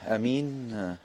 امين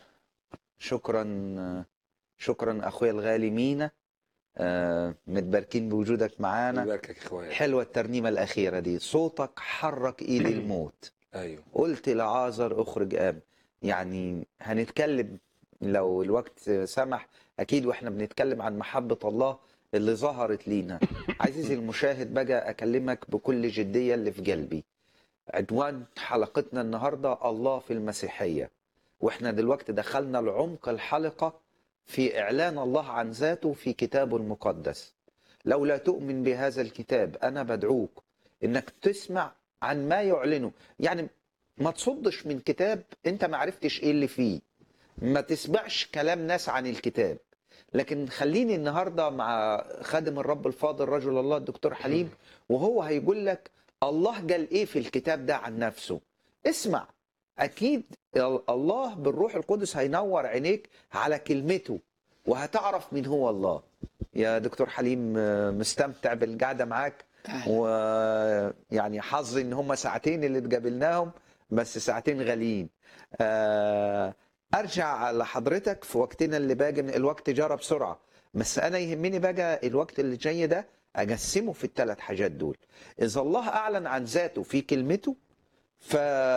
شكرا شكرا اخويا الغالي مينا آه، متباركين بوجودك معانا يباركك يا اخويا حلوه الترنيمه الاخيره دي صوتك حرك ايد الموت ايوه قلت لعازر اخرج ام يعني هنتكلم لو الوقت سمح اكيد واحنا بنتكلم عن محبه الله اللي ظهرت لينا عزيزي المشاهد بقى اكلمك بكل جديه اللي في قلبي عنوان حلقتنا النهارده الله في المسيحيه واحنا دلوقتي دخلنا لعمق الحلقه في اعلان الله عن ذاته في كتابه المقدس لو لا تؤمن بهذا الكتاب انا بدعوك انك تسمع عن ما يعلنه يعني ما تصدش من كتاب انت ما عرفتش ايه اللي فيه ما تسمعش كلام ناس عن الكتاب لكن خليني النهارده مع خادم الرب الفاضل رجل الله الدكتور حليم وهو هيقول لك الله قال ايه في الكتاب ده عن نفسه اسمع اكيد الله بالروح القدس هينور عينيك على كلمته وهتعرف مين هو الله يا دكتور حليم مستمتع بالقعده معاك ويعني حظي ان هم ساعتين اللي اتقابلناهم بس ساعتين غاليين آه، ارجع لحضرتك في وقتنا اللي باقي من الوقت جرى بسرعه بس انا يهمني بقى الوقت اللي جاي ده اقسمه في الثلاث حاجات دول اذا الله اعلن عن ذاته في كلمته ف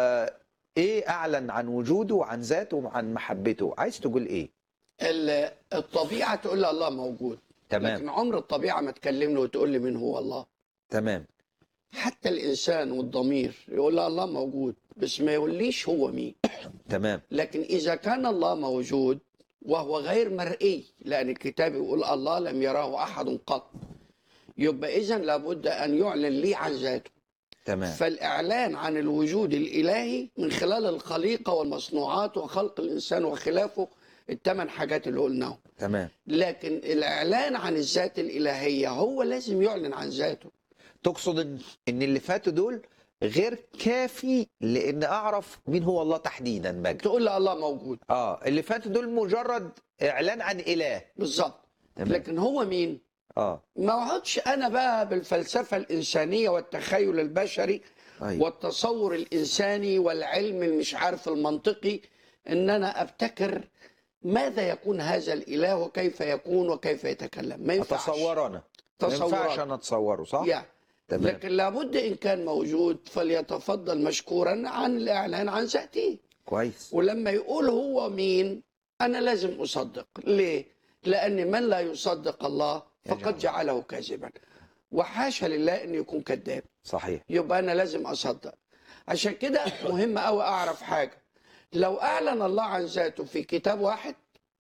ايه اعلن عن وجوده وعن ذاته وعن محبته عايز تقول ايه ال- الطبيعه تقول لي الله موجود تمام لكن عمر الطبيعه ما تكلمني وتقول لي مين هو الله تمام حتى الانسان والضمير يقول لي الله موجود بس ما يقوليش هو مين تمام لكن اذا كان الله موجود وهو غير مرئي لان الكتاب يقول الله لم يراه احد قط يبقى اذا لابد ان يعلن لي عن ذاته تمام فالاعلان عن الوجود الالهي من خلال الخليقه والمصنوعات وخلق الانسان وخلافه الثمان حاجات اللي قلناهم تمام لكن الاعلان عن الذات الالهيه هو لازم يعلن عن ذاته تقصد ان ان اللي فاتوا دول غير كافي لان اعرف مين هو الله تحديدا بقى تقول لي الله موجود اه اللي فاتوا دول مجرد اعلان عن اله بالظبط تمام. لكن هو مين اه ما اقعدش انا بقى بالفلسفه الانسانيه والتخيل البشري ايوه والتصور الانساني والعلم المش عارف المنطقي ان انا ابتكر ماذا يكون هذا الاله وكيف يكون وكيف يتكلم ما ينفعش اتصور انا ما ينفعش تصورات انا اتصوره صح يعني تمام لكن لابد ان كان موجود فليتفضل مشكورا عن الاعلان عن ذاته كويس ولما يقول هو مين انا لازم اصدق ليه لان من لا يصدق الله يجعل. فقد جعله كاذبا وحاشا لله انه يكون كذاب صحيح يبقى انا لازم اصدق عشان كده مهم قوي اعرف حاجه لو اعلن الله عن ذاته في كتاب واحد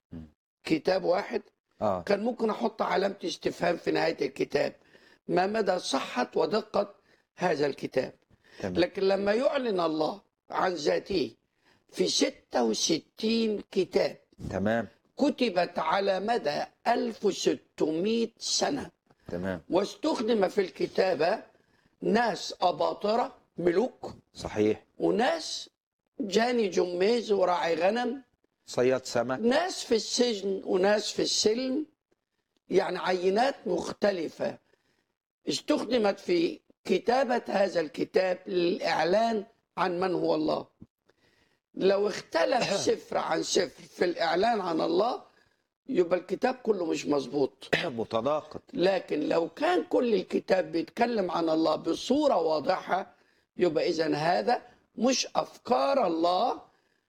كتاب واحد اه كان ممكن احط علامه استفهام في نهايه الكتاب ما مدى صحه ودقه هذا الكتاب تمام لكن لما يعلن الله عن ذاته في 66 كتاب تمام كتبت على مدى 1600 سنة تمام واستخدم في الكتابة ناس أباطرة ملوك صحيح وناس جاني جميز وراعي غنم صياد سمك ناس في السجن وناس في السلم يعني عينات مختلفة استخدمت في كتابة هذا الكتاب للإعلان عن من هو الله لو اختلف سفر عن سفر في الإعلان عن الله يبقى الكتاب كله مش مظبوط متناقض لكن لو كان كل الكتاب بيتكلم عن الله بصورة واضحة يبقى إذا هذا مش أفكار الله